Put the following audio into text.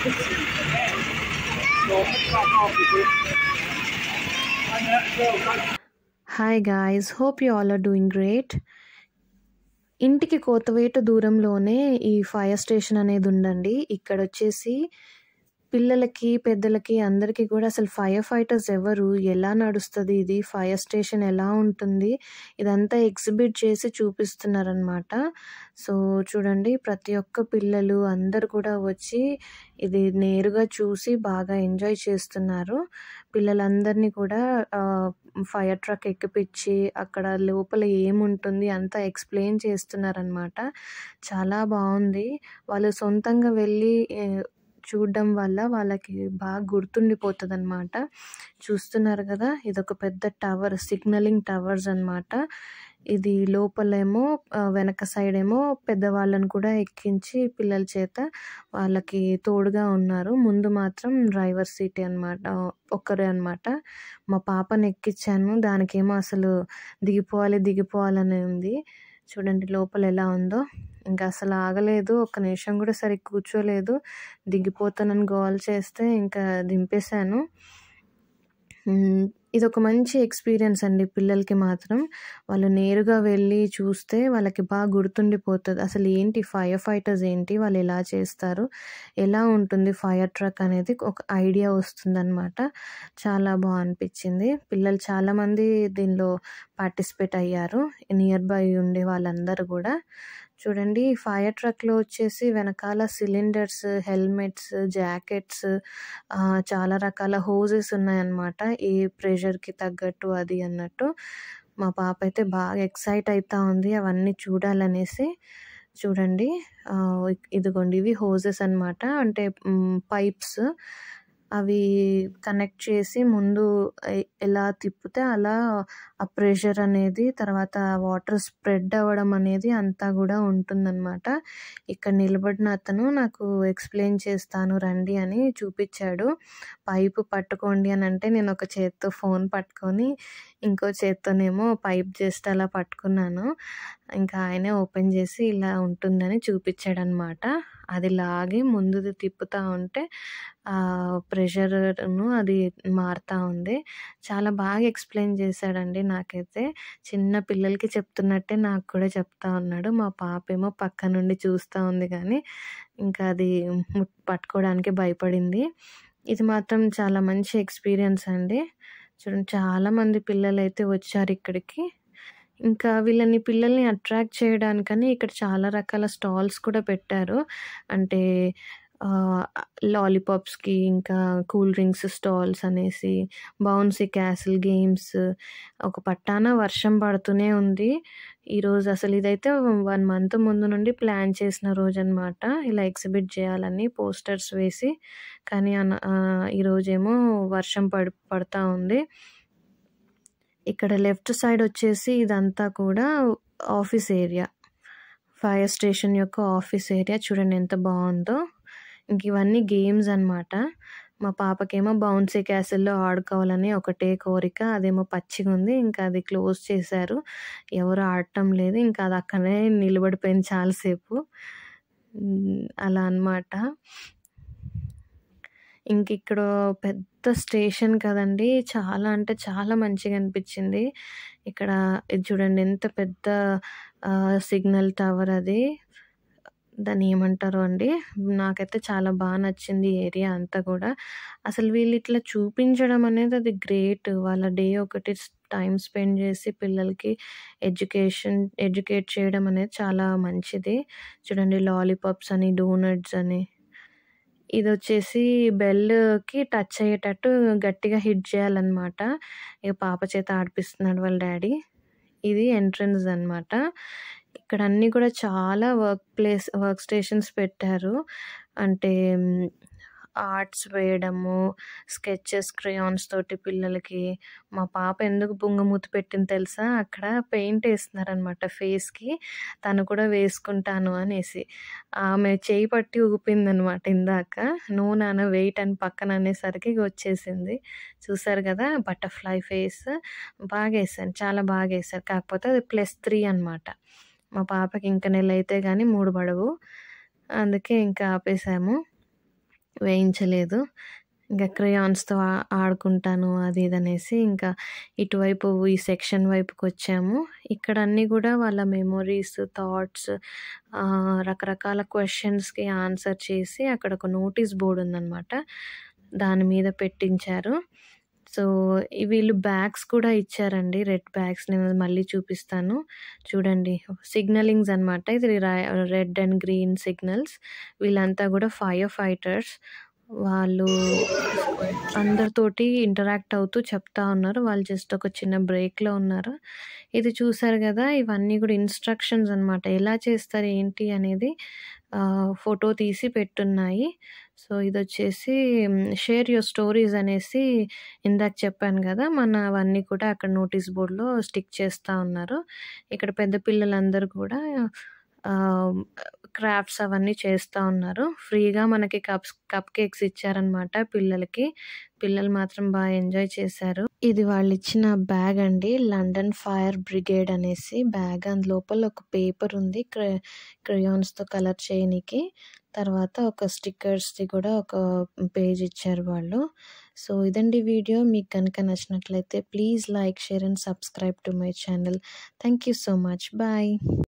hi guys hope you all are doing great ఇంటికి కోతవేటు దూరంలోనే ఈ ఫైర్ స్టేషన్ అనేది ఉందండి ఇక్కడ వచ్చేసి పిల్లలకి పెద్దలకి అందరికీ కూడా అసలు ఫైర్ ఫైటర్స్ ఎవరు ఎలా నడుస్తుంది ఇది ఫైర్ స్టేషన్ ఎలా ఉంటుంది ఇదంతా ఎగ్జిబిట్ చేసి చూపిస్తున్నారనమాట సో చూడండి ప్రతి ఒక్క పిల్లలు అందరు కూడా వచ్చి ఇది నేరుగా చూసి బాగా ఎంజాయ్ చేస్తున్నారు పిల్లలందరినీ కూడా ఫైర్ ట్రక్ ఎక్కిపించి అక్కడ లోపల ఏముంటుంది అంతా ఎక్స్ప్లెయిన్ చేస్తున్నారనమాట చాలా బాగుంది వాళ్ళు సొంతంగా వెళ్ళి చూడడం వల్ల వాళ్ళకి బాగా గుర్తుండిపోతుంది అనమాట చూస్తున్నారు కదా ఇది ఒక పెద్ద టవర్ సిగ్నలింగ్ టవర్స్ అనమాట ఇది లోపలేమో వెనక సైడ్ ఏమో పెద్దవాళ్ళని కూడా ఎక్కించి పిల్లల చేత వాళ్ళకి తోడుగా ఉన్నారు ముందు మాత్రం డ్రైవర్ సీటే అనమాట ఒక్కరే అనమాట మా పాపని ఎక్కించాను దానికేమో అసలు దిగిపోవాలి దిగిపోవాలని ఉంది చూడండి లోపల ఎలా ఉందో ఇంకా అసలు ఆగలేదు ఒక్క నిమిషం కూడా సరిగ్గా కూర్చోలేదు దిగిపోతానని గోల్ చేస్తే ఇంకా దింపేశాను ఇది ఒక మంచి ఎక్స్పీరియన్స్ అండి పిల్లలకి మాత్రం వాళ్ళు నేరుగా వెళ్ళి చూస్తే వాళ్ళకి బాగా గుర్తుండిపోతుంది అసలు ఏంటి ఫైర్ ఫైటర్స్ ఏంటి వాళ్ళు ఎలా చేస్తారు ఎలా ఉంటుంది ఫైర్ ట్రక్ అనేది ఒక ఐడియా వస్తుందన్నమాట చాలా బాగా అనిపించింది పిల్లలు చాలామంది దీనిలో పార్టిసిపేట్ అయ్యారు నియర్ బై ఉండే వాళ్ళందరూ కూడా చూడండి ఫైర్ ట్రక్లో వచ్చేసి వెనకాల సిలిండర్స్ హెల్మెట్స్ జాకెట్స్ చాలా రకాల హోజెస్ ఉన్నాయన్నమాట ఏ ప్రెషర్కి తగ్గట్టు అది అన్నట్టు మా పాప అయితే బాగా ఎక్సైట్ అవుతా ఉంది అవన్నీ చూడాలనేసి చూడండి ఇదిగోండి ఇవి హోజెస్ అనమాట అంటే పైప్స్ అవి కనెక్ట్ చేసి ముందు ఎలా తిప్పితే అలా ఆ ప్రెషర్ అనేది తర్వాత వాటర్ స్ప్రెడ్ అవ్వడం అనేది అంతా కూడా ఉంటుందన్నమాట ఇక్కడ నిలబడిన అతను నాకు ఎక్స్ప్లెయిన్ చేస్తాను రండి అని చూపించాడు పైపు పట్టుకోండి అని అంటే నేను ఒక చేత్తో ఫోన్ పట్టుకొని ఇంకో చేత్తోనేమో పైప్ జస్ట్ అలా పట్టుకున్నాను ఇంకా ఆయనే ఓపెన్ చేసి ఇలా ఉంటుందని చూపించాడనమాట అది లాగి ముందుది తిప్పుతూ ఉంటే ప్రెషర్ను అది మారుతూ ఉంది చాలా బాగా ఎక్స్ప్లెయిన్ చేశాడండి నాకైతే చిన్న పిల్లలకి చెప్తున్నట్టే నాకు కూడా చెప్తా ఉన్నాడు మా పాప ఏమో పక్క నుండి చూస్తూ ఉంది కానీ ఇంకా అది పట్టుకోవడానికి భయపడింది ఇది మాత్రం చాలా మంచి ఎక్స్పీరియన్స్ అండి చూడండి చాలామంది పిల్లలు అయితే వచ్చారు ఇక్కడికి ఇంకా వీళ్ళని పిల్లల్ని అట్రాక్ట్ చేయడానికని ఇక్కడ చాలా రకాల స్టాల్స్ కూడా పెట్టారు అంటే లాలీపాప్స్కి ఇంకా కూల్ డ్రింక్స్ స్టాల్స్ అనేసి బౌన్సీ క్యాసిల్ గేమ్స్ ఒక పట్టాన వర్షం పడుతూనే ఉంది ఈరోజు అసలు ఇదైతే వన్ మంత్ ముందు నుండి ప్లాన్ చేసిన రోజు అనమాట ఇలా ఎగ్జిబిట్ చేయాలని పోస్టర్స్ వేసి కానీ ఈరోజేమో వర్షం పడి పడుతూ ఉంది ఇక్కడ లెఫ్ట్ సైడ్ వచ్చేసి ఇదంతా కూడా ఆఫీస్ ఏరియా ఫైర్ స్టేషన్ యొక్క ఆఫీస్ ఏరియా చూడండి ఎంత బాగుందో ఇంక ఇవన్నీ గేమ్స్ అనమాట మా పాపకేమో బౌన్సీ క్యాసిల్లో ఆడుకోవాలని ఒకటే కోరిక అదేమో పచ్చిగా ఉంది ఇంకా అది క్లోజ్ చేశారు ఎవరు ఆడటం లేదు ఇంకా అది అక్కడే నిలబడిపోయింది చాలాసేపు అలా అనమాట ఇంక ఇక్కడ పెద్ద స్టేషన్ కదండి చాలా అంటే చాలా మంచిగా అనిపించింది ఇక్కడ ఇది చూడండి ఎంత పెద్ద సిగ్నల్ టవర్ అది దాన్ని ఏమంటారు అండి నాకైతే చాలా బాగా నచ్చింది ఏరియా అంతా కూడా అసలు వీళ్ళు ఇట్లా చూపించడం అనేది అది గ్రేట్ వాళ్ళ డే ఒకటి టైం స్పెండ్ చేసి పిల్లలకి ఎడ్యుకేషన్ ఎడ్యుకేట్ చేయడం అనేది చాలా మంచిది చూడండి లాలీపాప్స్ అని డోనట్స్ అని ఇది వచ్చేసి బెల్కి టచ్ అయ్యేటట్టు గట్టిగా హిట్ చేయాలన్నమాట ఇక పాప చేత ఆడిపిస్తున్నాడు వాళ్ళ డాడీ ఇది ఎంట్రన్స్ అనమాట ఇక్కడ అన్నీ కూడా చాలా వర్క్ ప్లేస్ వర్క్ స్టేషన్స్ పెట్టారు అంటే ఆర్ట్స్ వేయడము స్కెచెస్ క్రేయాన్స్ తోటి పిల్లలకి మా పాప ఎందుకు బుంగమూతి పెట్టింది తెలుసా అక్కడ పెయింట్ వేస్తున్నారనమాట ఫేస్కి తను కూడా వేసుకుంటాను అనేసి ఆమె చేయి పట్టి ఊపిందనమాట ఇందాక నో నాన్న వెయిట్ అని పక్కన అనేసరికి వచ్చేసింది చూసారు కదా బటర్ఫ్లై ఫేస్ బాగా వేసాను చాలా బాగా వేసారు కాకపోతే అది ప్లస్ త్రీ అనమాట మా పాపకి ఇంకా నెల అయితే కానీ మూడు పడవు అందుకే ఇంకా ఆపేసాము వేయించలేదు ఇంకా క్రేయాన్స్తో ఆడుకుంటాను అది ఇది అనేసి ఇంకా ఇటువైపు ఈ సెక్షన్ వైపుకి వచ్చాము ఇక్కడ అన్నీ కూడా వాళ్ళ మెమొరీస్ థాట్స్ రకరకాల క్వశ్చన్స్కి ఆన్సర్ చేసి అక్కడ ఒక నోటీస్ బోర్డు ఉందన్నమాట దాని మీద పెట్టించారు సో వీళ్ళు బ్యాగ్స్ కూడా ఇచ్చారండి రెడ్ బ్యాగ్స్ నేను మళ్ళీ చూపిస్తాను చూడండి సిగ్నలింగ్స్ అనమాట ఇది రెడ్ అండ్ గ్రీన్ సిగ్నల్స్ వీళ్ళంతా కూడా ఫైర్ ఫైటర్స్ వాళ్ళు అందరితోటి ఇంటరాక్ట్ అవుతూ చెప్తా ఉన్నారు వాళ్ళు జస్ట్ ఒక చిన్న బ్రేక్లో ఉన్నారు ఇది చూసారు కదా ఇవన్నీ కూడా ఇన్స్ట్రక్షన్స్ అనమాట ఎలా చేస్తారు ఏంటి అనేది ఫోటో తీసి పెట్టున్నాయి సో ఇది వచ్చేసి షేర్ యువర్ స్టోరీస్ అనేసి ఇందాక చెప్పాను కదా మన అవన్నీ కూడా అక్కడ నోటీస్ బోర్డులో స్టిక్ చేస్తూ ఉన్నారు ఇక్కడ పెద్ద పిల్లలందరూ కూడా క్రాఫ్ట్స్ అవన్నీ చేస్తూ ఉన్నారు ఫ్రీగా మనకి కప్స్ కప్ కేక్స్ ఇచ్చారనమాట పిల్లలకి పిల్లలు మాత్రం బాగా ఎంజాయ్ చేశారు ఇది వాళ్ళు ఇచ్చిన బ్యాగ్ అండి లండన్ ఫైర్ బ్రిగేడ్ అనేసి బ్యాగ్ అందు లోపల ఒక పేపర్ ఉంది క్రే క్రయాన్స్తో కలర్ చేయనికి తర్వాత ఒక స్టిక్కర్స్ది కూడా ఒక పేజ్ ఇచ్చారు వాళ్ళు సో ఇదండి వీడియో మీకు కనుక నచ్చినట్లయితే please like share and subscribe to my channel thank you so much bye